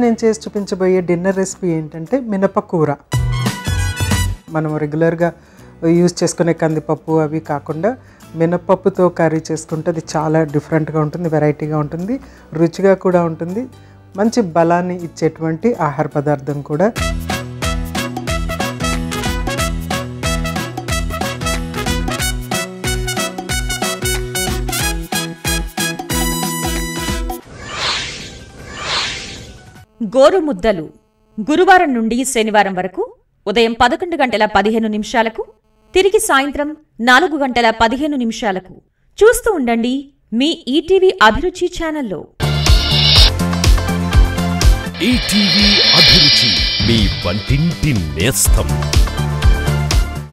నేను చేసి చూపించబోయే డిన్నర్ రెసిపీ ఏంటంటే మినపకూర మనం రెగ్యులర్గా యూజ్ చేసుకునే కందిపప్పు అవి కాకుండా మినపప్పుతో కర్రీ చేసుకుంటే అది చాలా డిఫరెంట్గా ఉంటుంది వెరైటీగా ఉంటుంది రుచిగా కూడా ఉంటుంది మంచి బలాన్ని ఇచ్చేటువంటి ఆహార పదార్థం కూడా గోరుముద్దలు గురువారం నుండి శనివారం వరకు ఉదయం పదకొండు గంటల పదిహేను నిమిషాలకు తిరిగి సాయంత్రం నాలుగు గంటల పదిహేను నిమిషాలకు చూస్తూ ఉండండి మీ ఈటీవీ అభిరుచి ఛానల్లో ఈటీవీ అభిరుచి మీ వంటింటి నేస్తం